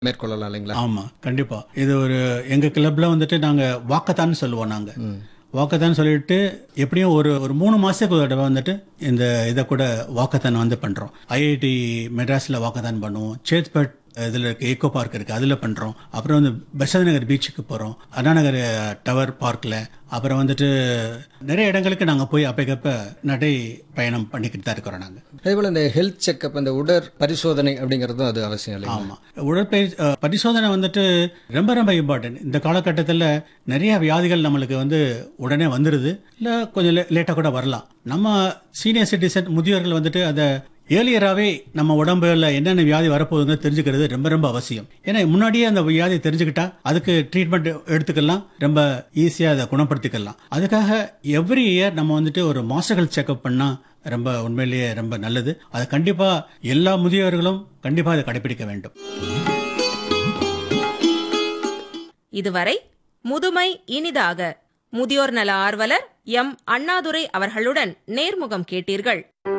மேற்கொள்ளலாம் இல்லைங்களா ஆமா கண்டிப்பா இது ஒரு எங்க கிளப்ல வந்துட்டு நாங்க வாக்கத்தான் சொல்லுவோம் நாங்க வாக்கத்தான் சொல்லிட்டு எப்படியும் ஒரு ஒரு மூணு மாசத்துக்கு ஒரு தடவை வந்துட்டு இந்த இதை கூட வாக்கத்தான் வந்து பண்றோம் ஐஐடி மெட்ராஸ்ல வாக்கத்தான் பண்ணுவோம் சேத்பட் இதுல இருக்கு ஈகோ பார்க் இருக்கு அதுல பண்றோம் அப்புறம் வந்து பெசந்த் நகர் பீச்சுக்கு போறோம் அண்ணா நகர் டவர் பார்க்ல அப்புறம் வந்துட்டு நிறைய இடங்களுக்கு நாங்க போய் அப்பக்கப்ப நடை பயணம் பண்ணிக்கிட்டு தான் இருக்கிறோம் நாங்க அதே போல இந்த ஹெல்த் செக்அப் இந்த உடற் பரிசோதனை அப்படிங்கிறதும் அது அவசியம் இல்லைங்களா ஆமா உடற்பயிற்சி அஹ், பரிசோதனை வந்துட்டு ரொம்ப ரொம்ப இம்பார்ட்டன்ட் இந்த காலகட்டத்தில் நிறைய வியாதிகள் நம்மளுக்கு வந்து உடனே வந்துடுது இல்லை கொஞ்சம் லேட்டாக கூட வரலாம் நம்ம சீனியர் சிட்டிசன் முதியோர்கள் வந்துட்டு அதை ஏர்லியராகவே நம்ம உடம்புல என்னென்ன வியாதி வரப்போகுதுன்னு தெரிஞ்சுக்கிறது ரொம்ப ரொம்ப அவசியம் ஏன்னா முன்னாடியே அந்த வியாதியை தெரிஞ்சுக்கிட்டா அதுக்கு ட்ரீட்மெண்ட் எடுத்துக்கலாம் ரொம்ப ஈஸியாக அதை குணப்படுத்திக்கலாம் அதுக்காக எவ்ரி இயர் நம்ம வந்துட்டு ஒரு மாஸ்டர்கள் செக்அப் பண்ணால் ரொம்ப உண்மையிலேயே ரொம்ப நல்லது அது கண்டிப்பாக எல்லா முதியோர்களும் கண்டிப்பாக அதை கடைபிடிக்க வேண்டும் இதுவரை முதுமை இனிதாக முதியோர் நல ஆர்வலர் எம் அண்ணாதுரை அவர்களுடன் நேர்முகம் கேட்டீர்கள்